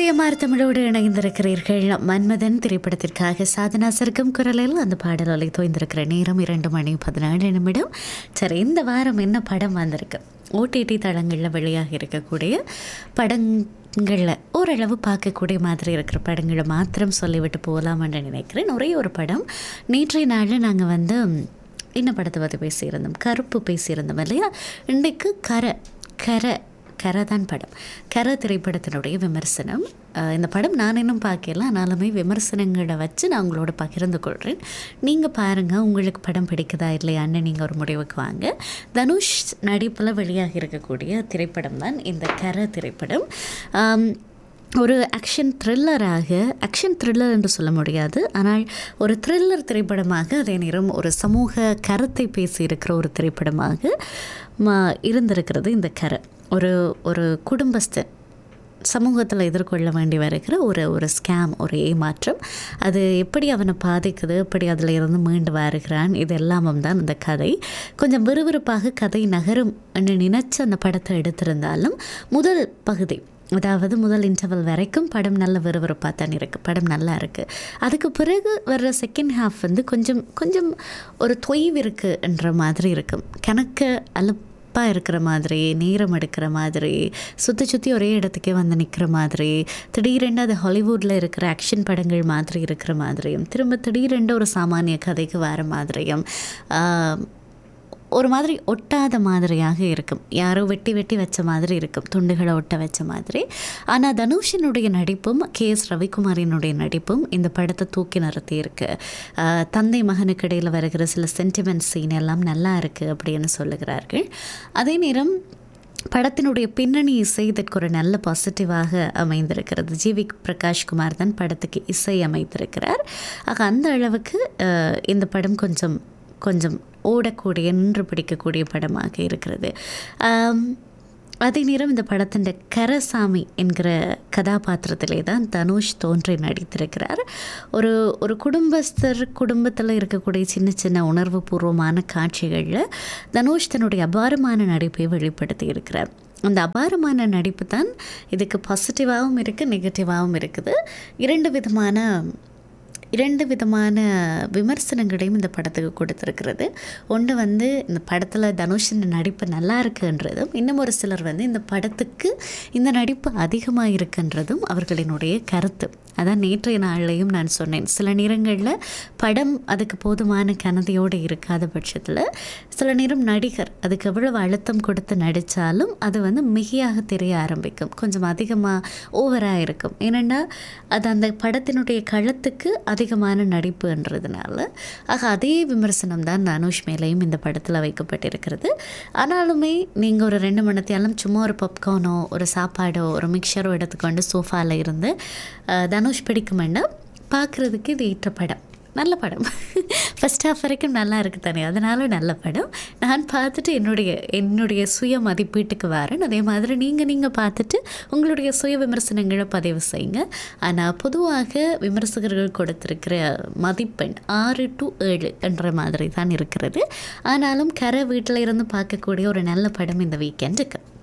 CMR தமிழோடு இணைந்திருக்கிறீர்கள் மன்மதன் திரைப்படத்திற்காக சாதனா சர்க்கம் குரலில் அந்த பாடல் ஒலை தோய்ந்திருக்கிற நேரம் இரண்டு மணி பதினாலு நிமிடம் சரி இந்த வாரம் என்ன படம் வந்திருக்கு ஓடிடி தளங்களில் வெளியாக இருக்கக்கூடிய படங்களில் ஓரளவு பார்க்கக்கூடிய மாதிரி இருக்கிற படங்களை மாத்திரம் சொல்லிவிட்டு போகலாம்னு நினைக்கிறேன் ஒரே ஒரு படம் நேற்றைய நாளில் நாங்கள் வந்து என்ன படத்தை பற்றி பேசியிருந்தோம் கருப்பு பேசியிருந்தோம் இல்லையா இன்றைக்கு கரை கரை கரதான் படம் கர திரைப்படத்தினுடைய விமர்சனம் அஹ் இந்த படம் நான் இன்னும் பார்க்கல ஆனாலுமே விமர்சனங்களை வச்சு நான் உங்களோட பகிர்ந்து கொள்கிறேன் நீங்கள் பாருங்கள் உங்களுக்கு படம் பிடிக்குதா இல்லையான்னு நீங்கள் ஒரு முடிவுக்கு வாங்க தனுஷ் நடிப்பில் வெளியாக இருக்கக்கூடிய திரைப்படம் தான் இந்த கர திரைப்படம் ஆம், ஒரு ஆக்ஷன் த்ரில்லராக ஆக்ஷன் த்ரில்லர் என்று சொல்ல முடியாது ஆனால் ஒரு த்ரில்லர் திரைப்படமாக அதே நேரம் ஒரு சமூக கருத்தை பேசியிருக்கிற ஒரு திரைப்படமாக ம- இருந்திருக்கிறது இந்த கரை ஒரு ஒரு குடும்பஸ்தன் சமூகத்தில் எதிர்கொள்ள வேண்டி வருகிற ஒரு ஒரு ஸ்கேம் ஒரு ஏமாற்றம் அது எப்படி அவனை பாதிக்குது எப்படி அதில் இருந்து மீண்டு வருகிறான் இது எல்லாமும் தான் அந்த கதை கொஞ்சம் விறுவிறுப்பாக கதை நகரும் என்று நினச்சி அந்த படத்தை எடுத்திருந்தாலும் முதல் பகுதி அதாவது முதல் இன்டர்வல் வரைக்கும் படம் நல்ல விறுவிறுப்பாக தான் இருக்குது படம் நல்லா இருக்குது அதுக்கு பிறகு வர்ற செகண்ட் ஹாஃப் வந்து கொஞ்சம் கொஞ்சம் ஒரு தொய்வு இருக்குன்ற மாதிரி இருக்கும் கணக்கு அலுப்பாக இருக்கிற மாதிரி நேரம் எடுக்கிற மாதிரி சுற்றி சுற்றி ஒரே இடத்துக்கே வந்து நிற்கிற மாதிரி திடீரென்று அது ஹாலிவுட்டில் இருக்கிற ஆக்ஷன் படங்கள் மாதிரி இருக்கிற மாதிரியும் திரும்ப திடீரென்று ஒரு சாமானிய கதைக்கு வர மாதிரியும் ஆஹ், ஒரு மாதிரி ஒட்டாத மாதிரியாக இருக்கும் யாரோ வெட்டி வெட்டி வச்ச மாதிரி இருக்கும் துண்டுகளை ஒட்ட வச்ச மாதிரி ஆனால் தனுஷினுடைய நடிப்பும் கே எஸ் ரவிக்குமாரினுடைய நடிப்பும் இந்த படத்தை தூக்கி நிறுத்தி இருக்கு ஆஹ் தந்தை மகனுக்கு இடையில் வருகிற சில சென்டிமெண்ட் சீன் எல்லாம் நல்லா இருக்குது அப்படின்னு சொல்லுகிறார்கள் அதே நேரம் படத்தினுடைய பின்னணி இசை இதற்கு ஒரு நல்ல பாசிட்டிவாக அமைந்திருக்கிறது ஜிவி பிரகாஷ்குமார் தான் படத்துக்கு இசை அமைத்திருக்கிறார் ஆக அந்த அளவுக்கு அஹ், இந்த படம் கொஞ்சம் கொஞ்சம் ஓடக்கூடிய நின்று பிடிக்கக்கூடிய படமாக இருக்கிறது ஆம், அதே நேரம் இந்த படத்தின் கரசாமி என்கிற கதாபாத்திரத்திலே தான் தனுஷ் தோன்றி நடித்திருக்கிறார் ஒரு ஒரு குடும்பஸ்தர் குடும்பத்தில் இருக்கக்கூடிய சின்ன சின்ன உணர்வு பூர்வமான காட்சிகளில் தனுஷ் தன்னுடைய அபாரமான நடிப்பை வெளிப்படுத்தி இருக்கிறார் அந்த அபாரமான நடிப்பு தான் இதுக்கு பாசிட்டிவாகவும் இருக்குது நெகட்டிவாகவும் இருக்குது இரண்டு விதமான இரண்டு விதமான விமர்சனங்களையும் இந்த படத்துக்கு கொடுத்துருக்கிறது ஒன்று வந்து இந்த படத்தில் தனுஷின் நடிப்பு நல்லா இருக்குன்றதும் இன்னும் ஒரு சிலர் வந்து இந்த படத்துக்கு இந்த நடிப்பு அதிகமாக இருக்குன்றதும் அவர்களினுடைய கருத்து அதான் நேற்றைய நாள்லையும் நான் சொன்னேன் சில நேரங்களில் படம் அதுக்கு போதுமான கனதையோடு இருக்காத பட்சத்தில் சில நேரம் நடிகர் அதுக்கு எவ்வளவு அழுத்தம் கொடுத்து நடித்தாலும் அது வந்து மிகையாக தெரிய ஆரம்பிக்கும் கொஞ்சம் அதிகமாக ஓவராக இருக்கும் ஏனென்னா அது அந்த படத்தினுடைய களத்துக்கு அதிகமான நடிப்புன்றதுனால ஆக அதே விமர்சனம் தான் தனுஷ் மேலேயும் இந்த படத்தில் வைக்கப்பட்டிருக்கிறது ஆனாலுமே நீங்கள் ஒரு ரெண்டு மணி நேரம் சும்மா ஒரு பாப்கார்னோ ஒரு சாப்பாடோ ஒரு மிக்சரோ எடுத்துக்கொண்டு சோஃபாவில் இருந்து அஹ், தனுஷ் பிடிக்குமென்னா பார்க்குறதுக்கு இது ஏற்ற படம் நல்ல படம் ஃபஸ்ட் ஹாஃப் வரைக்கும் நல்லா இருக்கு தானே அதனால நல்ல படம் நான் பார்த்துட்டு என்னுடைய என்னுடைய சுய மதிப்பீட்டுக்கு வரேன் அதே மாதிரி நீங்கள் நீங்கள் பார்த்துட்டு உங்களுடைய சுய விமர்சனங்களை பதிவு செய்யுங்க ஆனால் பொதுவாக விமர்சகர்கள் கொடுத்திருக்கிற மதிப்பெண் ஆறு டு ஏழு என்ற மாதிரி தான் இருக்கிறது ஆனாலும் கரை வீட்டில் இருந்து பார்க்கக்கூடிய ஒரு நல்ல படம் இந்த வீக்கெண்டுக்கு